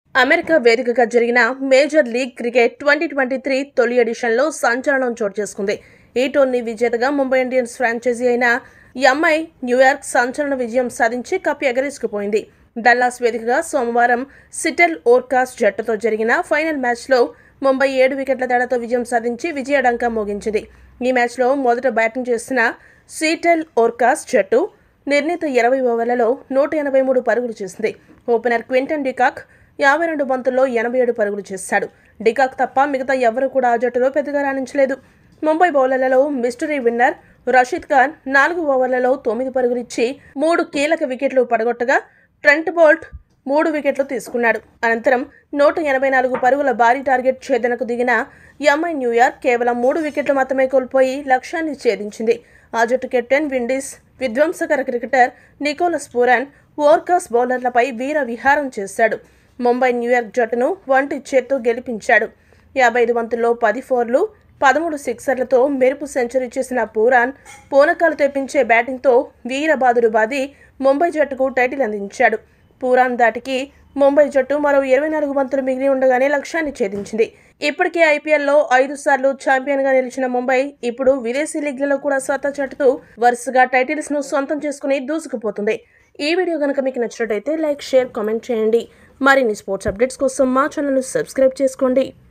America వేదికగా జరిగిన major league cricket twenty twenty three తొలి ఎడిషన్లో సంచలనం చోటు చేసుకుంది ఈ టోర్నీ విజేతగా ముంబై ఇండియన్స్ ఫ్రాంచైజీ అయిన ఎంఐ న్యూయార్క్ సంచలన విజయం సాధించి కప్ ఎగరేసుకుపోయింది డల్లాస్ వేదికగా సోమవారం సిటెల్ ఓర్కాస్ జట్టుతో జరిగిన ఫైనల్ మ్యాచ్లో ముంబై ఏడు వికెట్ల తేడాతో విజయం సాధించి విజయడంకా మోగించింది ఈ మ్యాచ్లో మొదట బ్యాటింగ్ చేసిన సీటెల్ ఓర్కాస్ జట్టు నిర్ణీత ఇరవై ఓవర్లలో నూట ఎనభై మూడు పరుగులు చేసింది ఓపెనర్ క్వింటన్ డికాక్ యాభై రెండు బంతుల్లో ఎనభై ఏడు పరుగులు చేశాడు డికాక్ తప్ప మిగతా ఎవరూ కూడా ఆ జట్టులో పెద్దగా రాణించలేదు ముంబై బౌలర్లలో మిస్టరీ విన్నర్ రషీద్ ఖాన్ నాలుగు ఓవర్లలో తొమ్మిది పరుగులిచ్చి మూడు కీలక వికెట్లు పడగొట్టగా ట్రెంట్ బోల్ట్ మూడు వికెట్లు తీసుకున్నాడు అనంతరం నూట ఎనభై నాలుగు పరుగుల భారీ టార్గెట్ ఛేదనకు దిగిన ఎంఐ న్యూయార్క్ కేవలం మూడు వికెట్లు మాత్రమే కోల్పోయి లక్ష్యాన్ని ఛేదించింది ఆ జట్టు కెప్టెన్ విండీస్ విధ్వంసకర క్రికెటర్ నికోలస్ పూరాన్ ఓర్కాస్ బౌలర్లపై వీర విహారం చేశాడు ముంబై న్యూయార్క్ జట్టును వంటి చేత్తో గెలిపించాడు యాభై ఐదు బంతుల్లో పది ఫోర్లు పదమూడు సిక్సర్లతో మెరుపు సెంచరీ చేసిన పూరాన్ పూనకాలు తెప్పించే బ్యాటింగ్తో వీరబాదుడు బాది ముంబై జట్టుకు టైటిల్ అందించాడు పూరాన్ దాటికి ముంబై జట్టు మరో ఇరవై నాలుగు బంతులు మిగిలి ఉండగానే లక్ష్యాన్ని ఛేదించింది ఇప్పటికే ఐపీఎల్లో ఐదు సార్లు ఛాంపియన్గా నిలిచిన ముంబై ఇప్పుడు విదేశీ లీగ్లలో కూడా సత్తా చాటుతూ వరుసగా టైటిల్స్ ను సొంతం చేసుకుని దూసుకుపోతుంది ఈ వీడియో కనుక మీకు నచ్చినట్టయితే లైక్ షేర్ కామెంట్ చేయండి మరిన్ని స్పోర్ట్స్ అప్డేట్స్ కోసం మా ఛానల్ను సబ్స్క్రైబ్ చేసుకోండి